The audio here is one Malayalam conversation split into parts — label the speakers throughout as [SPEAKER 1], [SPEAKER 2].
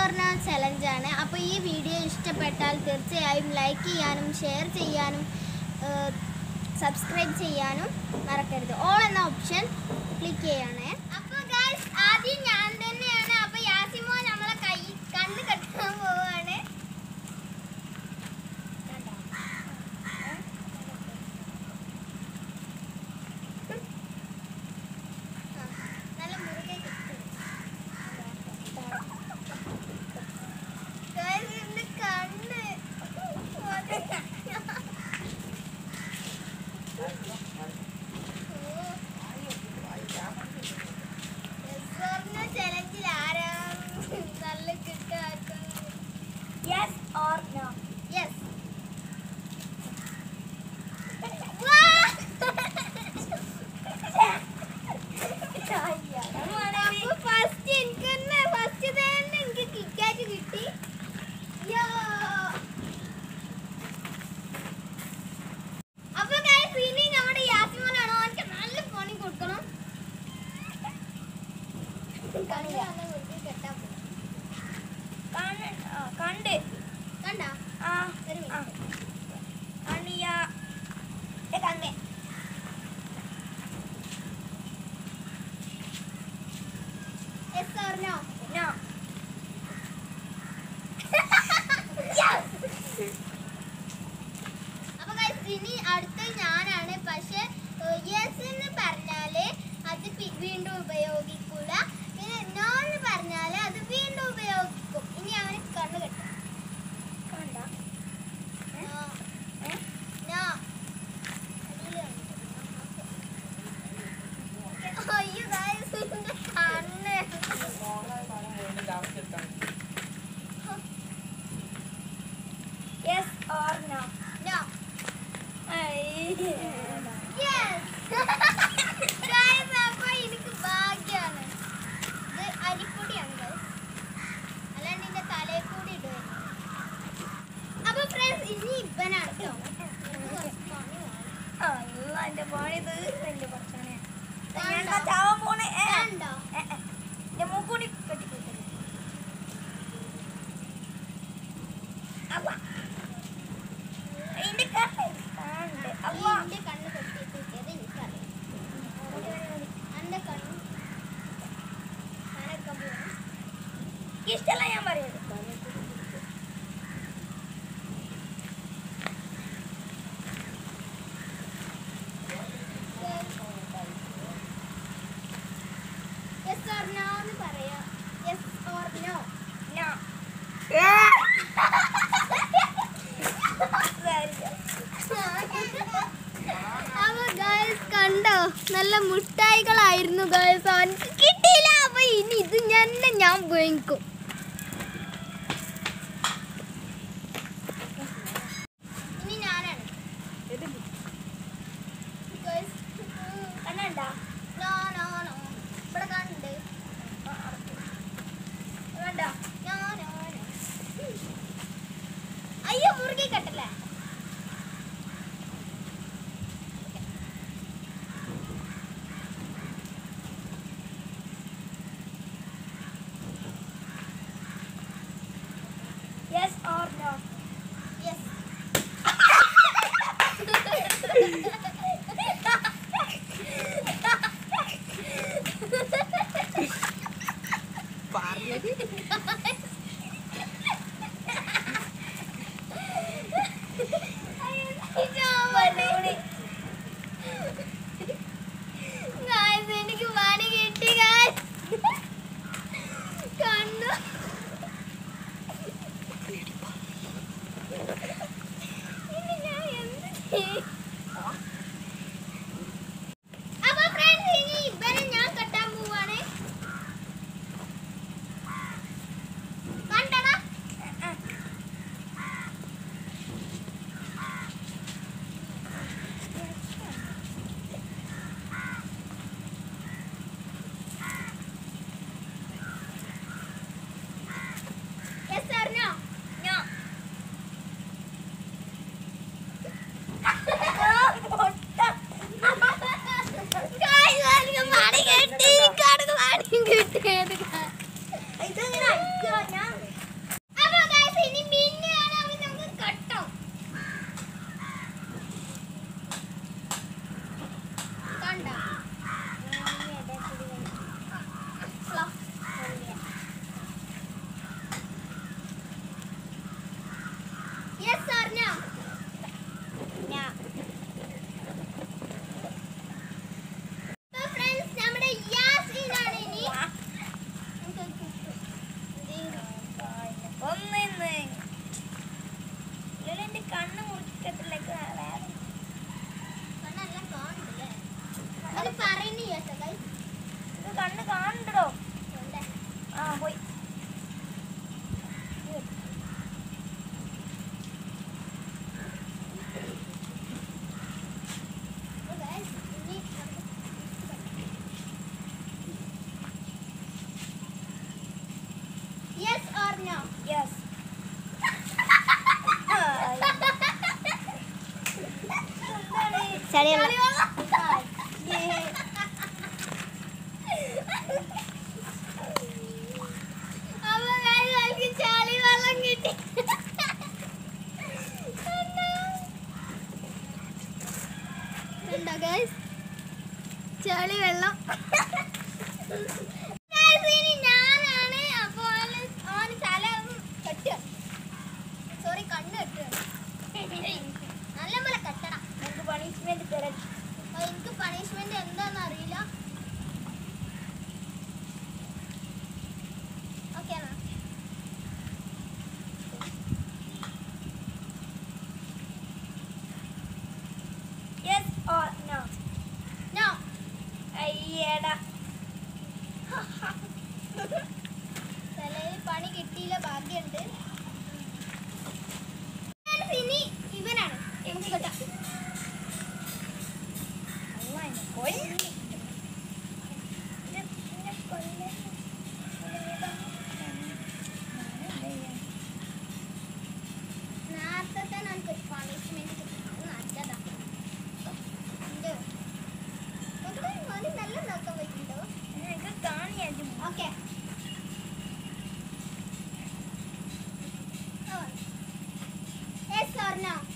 [SPEAKER 1] ഓർണ ചലഞ്ചാണ് അപ്പോൾ ഈ വീഡിയോ ഇഷ്ടപ്പെട്ടാൽ തീർച്ചയായും ലൈക്ക് ചെയ്യാനും ഷെയർ ചെയ്യാനും സബ്സ്ക്രൈബ് ചെയ്യാനും മറക്കരുത് ഓൾ എന്ന ഓപ്ഷൻ ക്ലിക്ക് ചെയ്യണേ അപ്പോൾ ഗൈസ് ആദ്യം ഞാൻ തന്നെയാണ് അപ്പോൾ യാസിമോ നമ്മളെ കൈ കണ്ണ് കെട്ടാൻ പോവാണ് നല്ല മുറുകെ കിട്ടും Guys, എന്റെ കണ്ണ് ചലഞ്ചിൽ ആരാ നല്ല കിട്ടുക
[SPEAKER 2] yes or no
[SPEAKER 1] yes first എനിക്ക് തന്നെ ഫസ്റ്റ് തന്നെ എനിക്ക് കിക്കാറ്റ് കിട്ടി യോ അപ്പൊ ഗൈസ് ഇനി നമ്മുടെ യാസിമോനാണ് അവർക്ക് നല്ല പണി കൊടുക്കണം കണ്ണ് നല്ല വൃത്തി കെട്ടാൻ പോകും
[SPEAKER 2] കണ്ട്
[SPEAKER 1] കണ്ടാ
[SPEAKER 2] ആ
[SPEAKER 1] ഒരു
[SPEAKER 2] ആ.
[SPEAKER 1] മിനിറ്റ്
[SPEAKER 2] അണിയ കണ്ടേ
[SPEAKER 1] യെസ് ഓർ നോ
[SPEAKER 2] നോ
[SPEAKER 1] അപ്പൊ guys, ഇനി അടുത്ത ഞാനാണ് പക്ഷെ യെസ് എന്ന് പറഞ്ഞാല് അത് പി- വീണ്ടും ഉപയോഗിക്കൂല പിന്നെ നോ എന്ന് പറഞ്ഞാല് അത് വീണ്ടും ഉപയോഗിക്കും ഇനി അവന് കണ്ണു കെട്ടും
[SPEAKER 2] കണ്ട
[SPEAKER 1] നോ നോ അടിയില് കണ്ടിട്ട്. അയ്യോ guys, എന്റെ കണ്ണ്
[SPEAKER 2] യെസ് ഓർ നോ
[SPEAKER 1] നോ
[SPEAKER 2] അയ്യ
[SPEAKER 1] Yes! Guys, അപ്പൊ എനിക്ക് ഭാഗ്യാണ് ഇത് അരിപ്പൊടിയാണ് guys. അല്ലാണ്ട് ഇതിന്റെ തലയിൽ കൂടി ഇടുവായിരുന്നു അപ്പൊ ഫ്രണ്ട്സ് ഇനി ഇവനാണ് കേട്ടോ
[SPEAKER 2] അയ്യോ എന്റെ പണി തീർന്നെന്റെ കുറച്ചാണ് ഞാൻ
[SPEAKER 1] കണ്ടോ?
[SPEAKER 2] ചാവാൻ പോണേ ഏ, ഏ.
[SPEAKER 1] കണ്ടോ
[SPEAKER 2] ഏ, ഏ. എന്റെ മൂക്കൂടി കെട്ടിക്കൂട്ടി അവ എന്റെ കണ്ണ് കാണണ്ട്
[SPEAKER 1] ഈ
[SPEAKER 2] അവ
[SPEAKER 1] എന്റെ കണ്ണ് കെട്ടിയിട്ട് കിട്ടിയത് എനിക്കറിയാം എന്റെ കണ്ണ് ഞാനൊക്കെ പോവാം
[SPEAKER 2] ഇഷ്ടമല്ല ഞാൻ പറയുന്നത്
[SPEAKER 1] യെസ് ഓർ നോ എന്ന് പറയാം യെസ് ഓർ നോ
[SPEAKER 2] നോ
[SPEAKER 1] അപ്പൊ ഗേൾസ് കണ്ടോ നല്ല മുട്ടായികളായിരുന്നു ഗേൾസ് അവനക്ക് കിട്ടിയില്ല അപ്പൊ ഇനി ഇത് തന്നെ ഞാൻ ഉപയോഗിക്കും ഇനി ഞാനാണ് Guys, ഉം,
[SPEAKER 2] കണ്ണണ്ടാ
[SPEAKER 1] no, no, no. ഇവിടെ കണ്ട്
[SPEAKER 2] കണ്ടോ
[SPEAKER 1] No, no, no. അയ്യോ മുറുകെ കെട്ടല്ലേ
[SPEAKER 2] yes or no
[SPEAKER 1] yes Guys, എനിക്ക് പണി കിട്ടി guys. കണ്ടു ഇനി ഞാൻ എന്ത് ചെയ്യും? അപ്പൊ friends, ഇനി ഇവനെ ഞാൻ കെട്ടാൻ പോവാണ് or no?
[SPEAKER 2] യെസ്
[SPEAKER 1] ചളിവെള്ളം. അപ്പൊ guys, എനിക്ക് ചളിവെള്ളം കിട്ടി. കണ്ടോ guys? ചളിവെള്ളം Guys, ഇനി ഞാനാണ് അപ്പൊ ഓന് ഓന് തല കെട്ടുക സോറി കണ്ണ് കെട്ടുക നല്ല പോലെ കെട്ടണം
[SPEAKER 2] നമുക്ക് പണിഷ്മെന്റ് തരാം
[SPEAKER 1] അപ്പൊ എനിക്ക് പണിഷ്മെന്റ് എന്താന്ന് അറിയില്ല okay
[SPEAKER 2] yes or no
[SPEAKER 1] no
[SPEAKER 2] അയ്യടാ
[SPEAKER 1] തലയിൽ പണി കിട്ടിയില്ല ഭാഗ്യമുണ്ട് Guys, ഇനി ഇവനാണ് നമുക്ക് കെട്ടാം നേരത്തെ തന്നെ എനിക്ക് ഒരു പണിഷ്മെന്റ് കിട്ടുന്നത് നല്ലതാ ഉണ്ട്. മക്കളെ, മോന് നല്ല നോക്കാൻ പറ്റുന്നുണ്ടോ ഓക്കെ യെസ് ഓർ നോ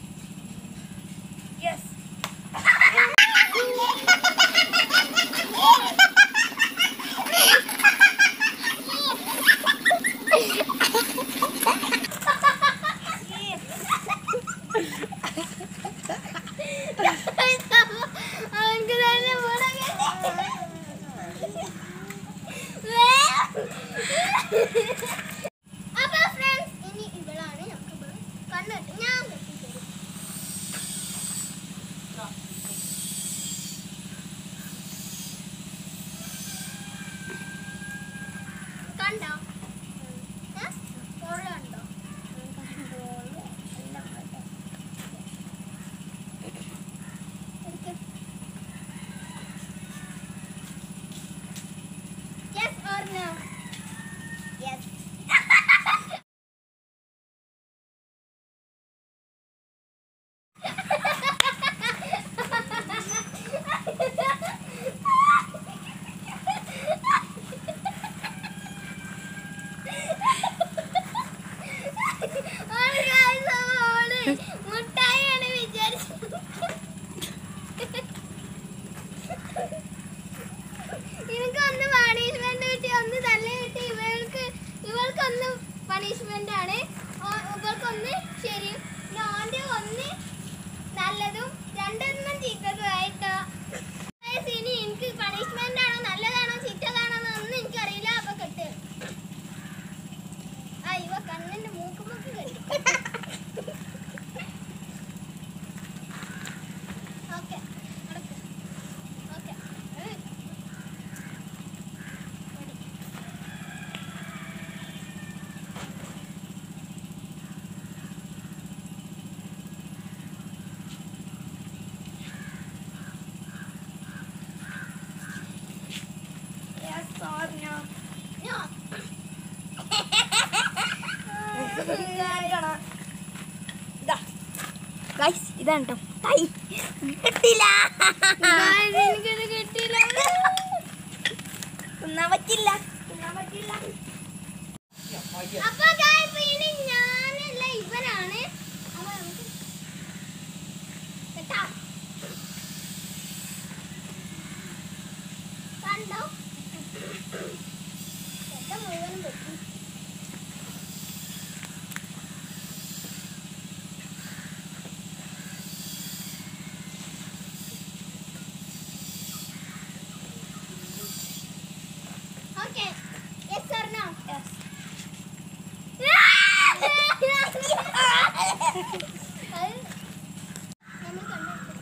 [SPEAKER 1] അവൻക്ക് തന്നെ ഗുണം കിട്ടി. അപ്പൊ friends, ഇനി ഇവളാണ് നമുക്ക് ഇവള് കണ്ണ് കെട്ടി. ഞാൻ കെട്ടിത്തരും. കണ്ടോ ഏ? ഫോണില് കണ്ടോ എടുക്ക്. Yes or no? Yes. ഒരു guys, ഓള് മുട്ടായിയാണ് വിചാരിച്ചത് എനിക്കൊന്ന് പണിഷ്മെന്റ് കിട്ടി ഒന്ന് തല്ല കിട്ടി ഇവൾക്ക് ഇവൾക്കൊന്ന് പണിഷ്മെന്റ് ആണ് ഓ- ഇവൾക്കൊന്ന് ശരിയും പിന്നെ ഓന്റെ ഒന്ന് നല്ലതും രണ്ടെണ്ണം ചീത്തതും ആയിട്ടോ Guys, ഇനി എനിക്ക് പണിഷ്മെന്റ് ആണോ നല്ലതാണോ ചീത്തതാണോ എന്നൊന്നും എനിക്കറിയില്ല അപ്പൊ കെട്ട് ആ ഇവ കണ്ണിന്റെ മൂക്കുമൊക്കെ കെട്ടി ഓക്കെ ഓക്കെ നോ
[SPEAKER 2] ഇതാണ് കേട്ടോ തൈ കിട്ടില്ല
[SPEAKER 1] Guys, എനിക്കത് കിട്ടിയില്ല
[SPEAKER 2] തിന്നാൻ പറ്റില്ല തിന്നാൻ പറ്റില്ല
[SPEAKER 1] അപ്പൊ guys, ഇനി ഞാനല്ല ഇവനാണ് അപ്പൊ നമുക്ക് കെട്ടാം. കണ്ടോ കെട്ട മുഴുവനും വെട്ടി Okay. Yes or no?
[SPEAKER 2] Yes.
[SPEAKER 1] അത് നമ്മൾ കണ്ടെടുത്തു.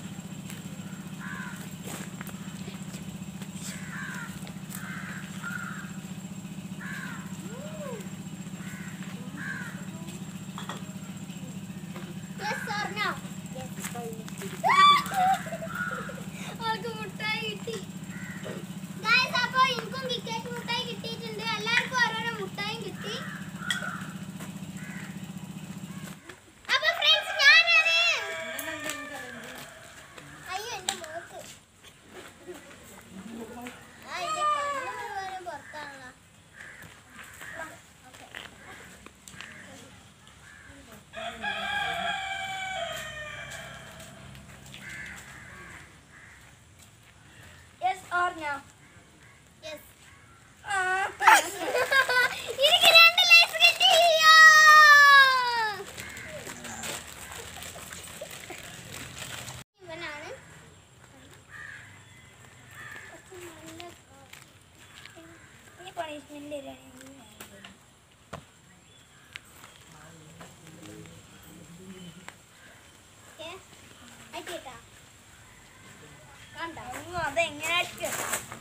[SPEAKER 1] Yes or no? അവൾക്ക് മുട്ടായി കിട്ടി ഗായ്സ് അപ്പോൾ എനിക്കും കിക്കേറ്റ് മുട്ടായി കിട്ടിയിട്ടുണ്ട് എല്ലാവർക്കും ഓരോരോ മുട്ടായും കിട്ടി
[SPEAKER 2] അതെങ്ങനെ അടിക്കും